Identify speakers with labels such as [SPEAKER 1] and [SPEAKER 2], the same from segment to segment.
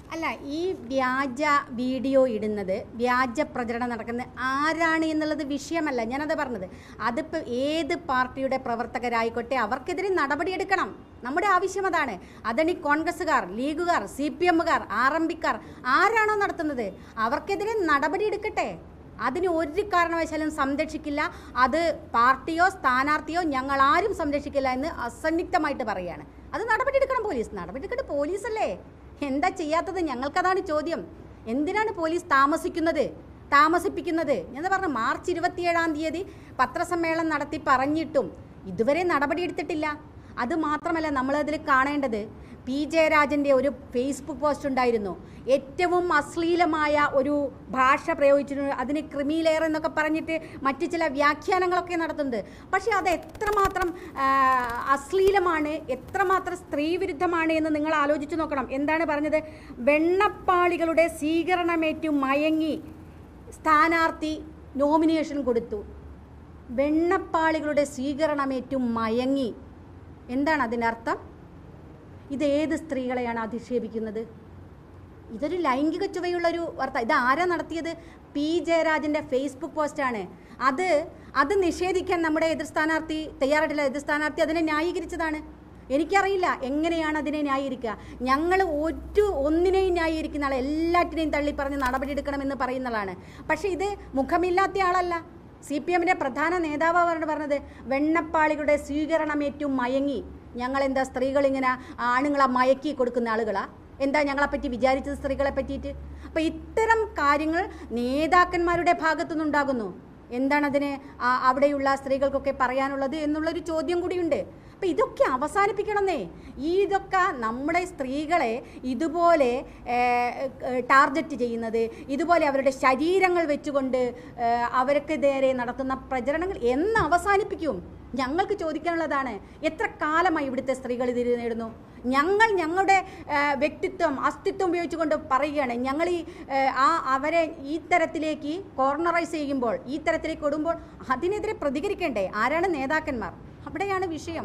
[SPEAKER 1] അല്ല ഈ വ്യാജ വീഡിയോ ഇടുന്നത് വ്യാജ പ്രചരണം നടക്കുന്നത് ആരാണ് എന്നുള്ളത് വിഷയമല്ല ഞാനത് പറഞ്ഞത് അതിപ്പോൾ ഏത് പാർട്ടിയുടെ പ്രവർത്തകരായിക്കോട്ടെ അവർക്കെതിരെ നടപടിയെടുക്കണം നമ്മുടെ ആവശ്യം അതാണ് അതണി കോൺഗ്രസ്സുകാർ ലീഗുകാർ സി പി എമ്മുകാർ ആർ എം പിക്കാർ ആരാണോ നടത്തുന്നത് അവർക്കെതിരെ നടപടിയെടുക്കട്ടെ അതിന് ഒരു കാരണവശാലും സംരക്ഷിക്കില്ല അത് പാർട്ടിയോ സ്ഥാനാർത്ഥിയോ ഞങ്ങൾ ആരും സംരക്ഷിക്കില്ല എന്ന് അസന്നിഗ്ധമായിട്ട് പറയാണ് അത് നടപടിയെടുക്കണം പോലീസ് നടപടിയെടുക്കട്ടെ പോലീസല്ലേ എന്താ ചെയ്യാത്തത് ഞങ്ങൾക്കതാണ് ചോദ്യം എന്തിനാണ് പോലീസ് താമസിക്കുന്നത് താമസിപ്പിക്കുന്നത് ഞാൻ പറഞ്ഞു മാർച്ച് ഇരുപത്തിയേഴാം തീയതി പത്രസമ്മേളനം നടത്തി പറഞ്ഞിട്ടും ഇതുവരെ നടപടിയെടുത്തിട്ടില്ല അത് മാത്രമല്ല നമ്മളതിൽ കാണേണ്ടത് പി ജയരാജൻ്റെ ഒരു ഫേസ്ബുക്ക് പോസ്റ്റ് ഉണ്ടായിരുന്നു ഏറ്റവും അശ്ലീലമായ ഒരു ഭാഷ പ്രയോഗിച്ചിട്ടുണ്ട് അതിന് ക്രിമിലെയർ എന്നൊക്കെ പറഞ്ഞിട്ട് മറ്റു ചില വ്യാഖ്യാനങ്ങളൊക്കെ നടത്തുന്നുണ്ട് പക്ഷേ അത് എത്രമാത്രം ആ, അശ്ലീലമാണ് എത്രമാത്രം സ്ത്രീവിരുദ്ധമാണ് എന്ന് നിങ്ങൾ ആലോചിച്ച് നോക്കണം എന്താണ് പറഞ്ഞത് വെണ്ണപ്പാളികളുടെ സ്വീകരണമേറ്റു മയങ്ങി സ്ഥാനാർത്ഥി നോമിനേഷൻ കൊടുത്തു വെണ്ണപ്പാളികളുടെ സ്വീകരണമേറ്റു മയങ്ങി എന്താണ് അതിൻ്റെ അർത്ഥം ഇത് ഏത് സ്ത്രീകളെയാണ് അധിക്ഷേപിക്കുന്നത് ഇതൊരു ലൈംഗിക ചുവയുള്ളൊരു വാർത്ത ഇത് ആരാ നടത്തിയത് പി ജയരാജൻ്റെ ഫേസ്ബുക്ക് പോസ്റ്റാണ് അത് അത് നിഷേധിക്കാൻ നമ്മുടെ എതിർ സ്ഥാനാർത്ഥി തയ്യാറായിട്ടില്ല എതിർ സ്ഥാനാർത്ഥി അതിനെ ന്യായീകരിച്ചതാണ് എനിക്കറിയില്ല എങ്ങനെയാണ് അതിനെ ന്യായീകരിക്കുക ഞങ്ങൾ ഒരു ഒന്നിനെയും ന്യായീകരിക്കുന്ന ആളെ എല്ലാറ്റിനെയും തള്ളി പറഞ്ഞ് നടപടിയെടുക്കണമെന്ന് പറയുന്ന ആളാണ് പക്ഷേ ഇത് മുഖമില്ലാത്ത ആളല്ല സി പി എമ്മിൻ്റെ പ്രധാന നേതാവ് അവരോട് പറഞ്ഞത് വെണ്ണപ്പാളികളുടെ സ്വീകരണമേറ്റു മയങ്ങി ഞങ്ങളെന്താ സ്ത്രീകളിങ്ങനെ ആണുങ്ങളെ മയക്കി കൊടുക്കുന്ന ആളുകളാ എന്താ ഞങ്ങളെപ്പറ്റി വിചാരിച്ചത് സ്ത്രീകളെ പറ്റിയിട്ട് അപ്പം ഇത്തരം കാര്യങ്ങൾ നേതാക്കന്മാരുടെ ഭാഗത്തുനിന്നുണ്ടാകുന്നു എന്താണ് അതിന് ആ- അവിടെയുള്ള സ്ത്രീകൾക്കൊക്കെ പറയാനുള്ളത് എന്നുള്ളൊരു ചോദ്യം കൂടിയുണ്ട് അപ്പം ഇതൊക്കെ അവസാനിപ്പിക്കണമെന്നേ ഈ ഇതൊക്കെ നമ്മുടെ സ്ത്രീകളെ ഇതുപോലെ ടാർഗറ്റ് ചെയ്യുന്നത് ഇതുപോലെ അവരുടെ ശരീരങ്ങൾ വെച്ചുകൊണ്ട് ഏഹ്, അവർക്ക് നേരെ നടത്തുന്ന പ്രചരണങ്ങൾ എന്ന് അവസാനിപ്പിക്കും ഞങ്ങൾക്ക് ചോദിക്കാനുള്ളതാണ് എത്ര കാലമായി ഇവിടുത്തെ സ്ത്രീകൾ ഇത് നേടുന്നു ഞങ്ങൾ ഞങ്ങളുടെ ഏഹ്, വ്യക്തിത്വം അസ്തിത്വം ഉപയോഗിച്ചുകൊണ്ട് പറയുകയാണ് ഞങ്ങൾ ഈ ഏഹ്, ആ അവരെ ഈ തരത്തിലേക്ക് കോർണറൈസ് ചെയ്യുമ്പോൾ ഈ തരത്തിലേക്ക് കൊടുമ്പോൾ അതിനെതിരെ പ്രതികരിക്കേണ്ടേ ആരാണ് നേതാക്കന്മാർ അവിടെയാണ് വിഷയം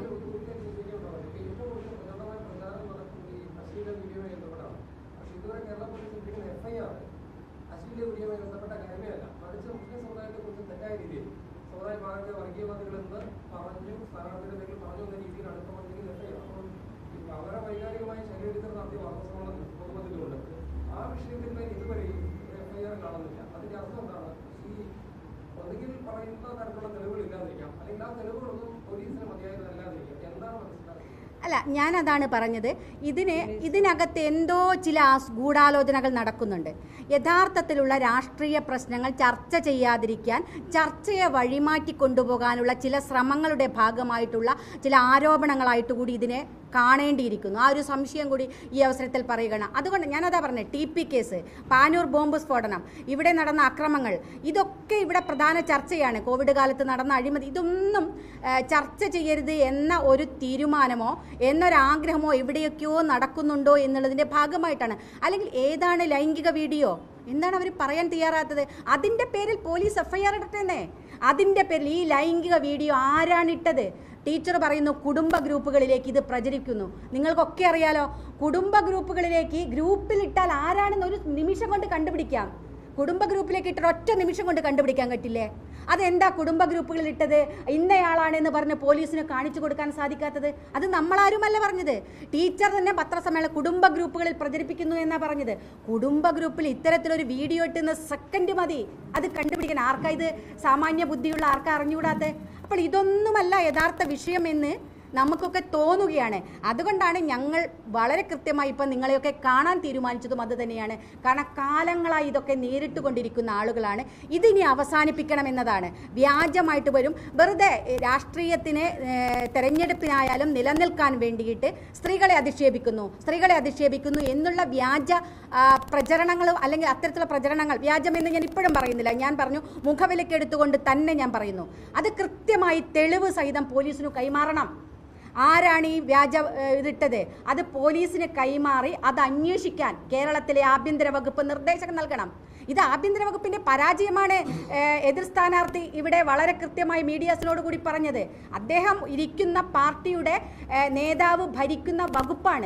[SPEAKER 2] അവരെ വൈകാരികമായ ശരീരത്തിൽ നടത്തിയ വാർത്താസമ്മേളനം പൊതുമതിലുണ്ട് ആ വിഷയത്തിൽ ഇതുവരെയും എഫ്ഐആർ കാണുന്നില്ല അതിന്റെ അർത്ഥം എന്താണ് ഈ ഒന്നുകിൽ പറയുന്ന തരത്തിലുള്ള തെളിവുകൾ ഇല്ലാതിരിക്കാം അല്ലെങ്കിൽ ആ തെളിവുകളൊന്നും പോലീസിന് മതിയായതല്ലാതിരിക്കാം എന്താണ് മനസ്സിലാക്കുന്നത്
[SPEAKER 1] അല്ല ഞാനതാണ് പറഞ്ഞത് ഇതിന് ഇതിനകത്ത് എന്തോ ചില ആസ്- ഗൂഢാലോചനകൾ നടക്കുന്നുണ്ട് യഥാർത്ഥത്തിലുള്ള രാഷ്ട്രീയ പ്രശ്നങ്ങൾ ചർച്ച ചെയ്യാതിരിക്കാൻ ചർച്ചയെ വഴിമാറ്റി കൊണ്ടുപോകാനുള്ള ചില ശ്രമങ്ങളുടെ ഭാഗമായിട്ടുള്ള ചില ആരോപണങ്ങളായിട്ട് കൂടി ഇതിനെ കാണേണ്ടിയിരിക്കുന്നു ആ ഒരു സംശയം കൂടി ഈ അവസരത്തിൽ പറയുകയാണ് അതുകൊണ്ട് ഞാനതാ പറഞ്ഞത് T P case Panoor bomb സ്ഫോടനം ഇവിടെ നടന്ന അക്രമങ്ങൾ ഇതൊക്കെ ഇവിടെ പ്രധാന ചർച്ചയാണ് കോവിഡ് കാലത്ത് നടന്ന അഴിമതി ഇതൊന്നും ആ, ചർച്ച ചെയ്യരുത് എന്ന ഒരു തീരുമാനമോ എന്നൊരാഗ്രഹമോ എവിടെയൊക്കെയോ നടക്കുന്നുണ്ടോ എന്നുള്ളതിൻ്റെ ഭാഗമായിട്ടാണ് അല്ലെങ്കിൽ ഏതാണ് ലൈംഗിക വീഡിയോ എന്താണ് അവർ പറയാൻ തയ്യാറാത്തത് അതിൻ്റെ പേരിൽ പോലീസ് എഫ്ഐആർ ഇടട്ടെന്നേ അതിൻ്റെ പേരിൽ ഈ ലൈംഗിക വീഡിയോ ആരാണിട്ടത് ടീച്ചർ പറയുന്നു കുടുംബ ഗ്രൂപ്പുകളിലേക്ക് ഇത് പ്രചരിക്കുന്നു നിങ്ങൾക്കൊക്കെ അറിയാലോ കുടുംബ ഗ്രൂപ്പുകളിലേക്ക് ഗ്രൂപ്പിൽ ഇട്ടാൽ ആരാണെന്ന് ഒരു നിമിഷം കൊണ്ട് കണ്ടുപിടിക്കാം കുടുംബ ഗ്രൂപ്പിലേക്ക് ഇട്ട ഒറ്റ നിമിഷം കൊണ്ട് കണ്ടുപിടിക്കാൻ പറ്റില്ലേ അതെന്താ കുടുംബ ഗ്രൂപ്പുകളിൽ ഇട്ടത് ഇന്നയാളാണെന്ന് പറഞ്ഞ് പോലീസിന് കാണിച്ചു കൊടുക്കാൻ സാധിക്കാത്തത് അത് നമ്മളാരുമല്ല പറഞ്ഞത് ടീച്ചർ തന്നെ പത്രസമ്മേളനം കുടുംബ ഗ്രൂപ്പുകളിൽ പ്രചരിപ്പിക്കുന്നു എന്നാ പറഞ്ഞത് കുടുംബ ഗ്രൂപ്പിൽ ഇത്തരത്തിലൊരു വീഡിയോ ഇട്ടുന്ന സെക്കൻഡ് മതി അത് കണ്ടുപിടിക്കാൻ ആർക്കാ ഇത് സാമാന്യ ബുദ്ധിയുള്ള ആർക്കാ അറിഞ്ഞുകൂടാത്തെ അപ്പോൾ ഇതൊന്നുമല്ല യഥാർത്ഥ വിഷയമെന്ന് നമുക്കൊക്കെ തോന്നുകയാണ് അതുകൊണ്ടാണ് ഞങ്ങൾ വളരെ കൃത്യമായി ഇപ്പം നിങ്ങളെയൊക്കെ കാണാൻ തീരുമാനിച്ചതും അത് തന്നെയാണ് കാരണം കാലങ്ങളായി ഇതൊക്കെ നേരിട്ട് കൊണ്ടിരിക്കുന്ന ആളുകളാണ് ഇതിനി അവസാനിപ്പിക്കണം എന്നതാണ് വ്യാജമായിട്ട് വരും വെറുതെ ഏഹ്, രാഷ്ട്രീയത്തിന് ഏഹ്, തെരഞ്ഞെടുപ്പിനായാലും നിലനിൽക്കാൻ വേണ്ടിയിട്ട് സ്ത്രീകളെ അധിക്ഷേപിക്കുന്നു സ്ത്രീകളെ അധിക്ഷേപിക്കുന്നു എന്നുള്ള വ്യാജ ആ, പ്രചരണങ്ങളും അല്ലെങ്കിൽ അത്തരത്തിലുള്ള പ്രചരണങ്ങൾ വ്യാജമെന്ന് ഞാൻ ഇപ്പോഴും പറയുന്നില്ല ഞാൻ പറഞ്ഞു മുഖവിലക്ക് എടുത്തുകൊണ്ട് തന്നെ ഞാൻ പറയുന്നു അത് കൃത്യമായി തെളിവ് സഹിതം പോലീസിന് കൈമാറണം ആരാണ് ഈ വ്യാജ ഏഹ്, ഇതിട്ടത് അത് പോലീസിന് കൈമാറി അത് അന്വേഷിക്കാൻ കേരളത്തിലെ ആഭ്യന്തര വകുപ്പ് നിർദ്ദേശം നൽകണം ഇത് ആഭ്യന്തര വകുപ്പിന്റെ പരാജയമാണ് ഏഹ്, എതിർ സ്ഥാനാർത്ഥി ഇവിടെ വളരെ കൃത്യമായി മീഡിയാസിനോട് കൂടി പറഞ്ഞത് അദ്ദേഹം ഇരിക്കുന്ന പാർട്ടിയുടെ ഏഹ്, നേതാവ് ഭരിക്കുന്ന വകുപ്പാണ്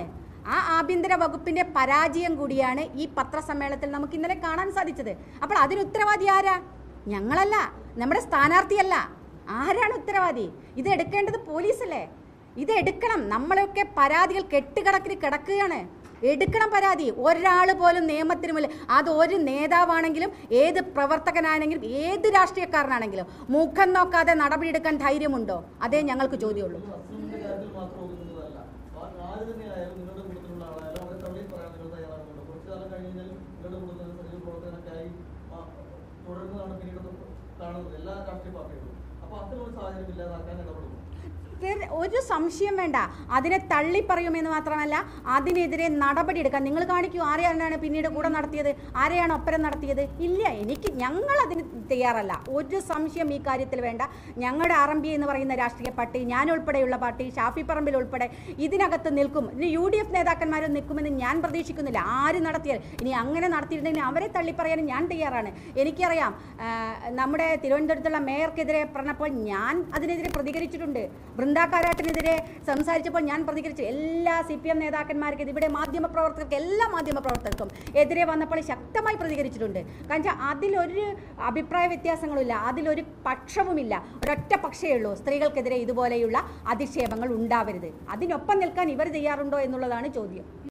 [SPEAKER 1] ആ ആഭ്യന്തര വകുപ്പിന്റെ പരാജയം കൂടിയാണ് ഈ പത്രസമ്മേളനത്തിൽ നമുക്ക് ഇന്നലെ കാണാൻ സാധിച്ചത് അപ്പോൾ അതിന് ഉത്തരവാദി ആരാ ഞങ്ങളല്ല നമ്മുടെ സ്ഥാനാർത്ഥിയല്ല ആരാണ് ഉത്തരവാദി ഇത് എടുക്കേണ്ടത് പോലീസല്ലേ ഇത് എടുക്കണം നമ്മളൊക്കെ പരാതികൾ കെട്ടുകിടക്കിന് കിടക്കുകയാണ് എടുക്കണം പരാതി ഒരാൾ പോലും നിയമത്തിന് മുന്നിൽ അത് ഒരു നേതാവാണെങ്കിലും ഏത് പ്രവർത്തകനാണെങ്കിലും ഏത് രാഷ്ട്രീയക്കാരനാണെങ്കിലും മുഖം നോക്കാതെ നടപടിയെടുക്കാൻ ധൈര്യമുണ്ടോ അതേ ഞങ്ങൾക്ക് ചോദ്യമുള്ളൂ
[SPEAKER 3] ഇത് അസുഖത്തിന്റെ കാര്യത്തിൽ മാത്രം ഒതുങ്ങുന്നതല്ല ആ- ആര് തന്നെയായാലും നിങ്ങളുടെ കൂട്ടത്തിലുള്ള ആളായാലും അവരെ തള്ളിയിൽ പറയാൻ നിങ്ങൾ തയ്യാറാകുന്നുണ്ട് കുറച്ചു കാലം കഴിഞ്ഞ് കഴിഞ്ഞാൽ നിങ്ങളുടെ കൂട്ടത്തിൽ സജീവ പ്രവർത്തനമൊക്കെ ആയി ആ, തുടരുന്നതാണ് പിന്നീട് കാണുന്നത് എല്ലാ രാഷ്ട്രീയ പാർട്ടികളും അപ്പൊ അത്തരമൊരു സാഹചര്യം ഇല്ലാതാക്കാൻ ഇടപെടുന്നു
[SPEAKER 1] വേറെ ഒരു സംശയം വേണ്ട അതിനെ തള്ളിപ്പറയുമെന്ന് മാത്രമല്ല അതിനെതിരെ നടപടിയെടുക്കാൻ നിങ്ങൾ കാണിക്കൂ ആരെയാണ് പിന്നീട് കൂടെ നടത്തിയത് ആരെയാണ് ഒപ്പരം നടത്തിയത് ഇല്ല എനിക്ക് ഞങ്ങൾ അതിന് തയ്യാറല്ല ഒരു സംശയം ഈ കാര്യത്തിൽ വേണ്ട ഞങ്ങളുടെ ആർ എം പി എന്ന് പറയുന്ന രാഷ്ട്രീയ പാർട്ടി ഞാൻ ഉൾപ്പെടെയുള്ള പാർട്ടി ഷാഫി പറമ്പിൽ ഉൾപ്പെടെ ഇതിനകത്ത് നിൽക്കും ഇനി യു ഡി എഫ് നേതാക്കന്മാരും നിൽക്കുമെന്ന് ഞാൻ പ്രതീക്ഷിക്കുന്നില്ല ആര് നടത്തിയാൽ ഇനി അങ്ങനെ നടത്തിയിട്ടുണ്ടെങ്കിൽ അവരെ തള്ളിപ്പറയാൻ ഞാൻ തയ്യാറാണ് എനിക്കറിയാം ആ, നമ്മുടെ തിരുവനന്തപുരത്തുള്ള മേയർക്കെതിരെ പറഞ്ഞപ്പോൾ ഞാൻ അതിനെതിരെ പ്രതികരിച്ചിട്ടുണ്ട് ബൃന്ദ കാരാട്ടിനെതിരെ സംസാരിച്ചപ്പോൾ ഞാൻ പ്രതികരിച്ചു എല്ലാ സി പി എം നേതാക്കന്മാർക്കും ഇവിടെ മാധ്യമ പ്രവർത്തകർക്ക് എല്ലാ മാധ്യമ പ്രവർത്തകർക്കും എതിരെ വന്നപ്പോൾ ശക്തമായി പ്രതികരിച്ചിട്ടുണ്ട് കാരണം വെച്ചാൽ അതിലൊരു അഭിപ്രായ വ്യത്യാസങ്ങളുമില്ല അതിലൊരു പക്ഷവുമില്ല ഒരൊറ്റ പക്ഷേ ഉള്ളൂ സ്ത്രീകൾക്കെതിരെ ഇതുപോലെയുള്ള അധിക്ഷേപങ്ങൾ ഉണ്ടാവരുത് അതിനൊപ്പം നിൽക്കാൻ ഇവർ തയ്യാറുണ്ടോ എന്നുള്ളതാണ് ചോദ്യം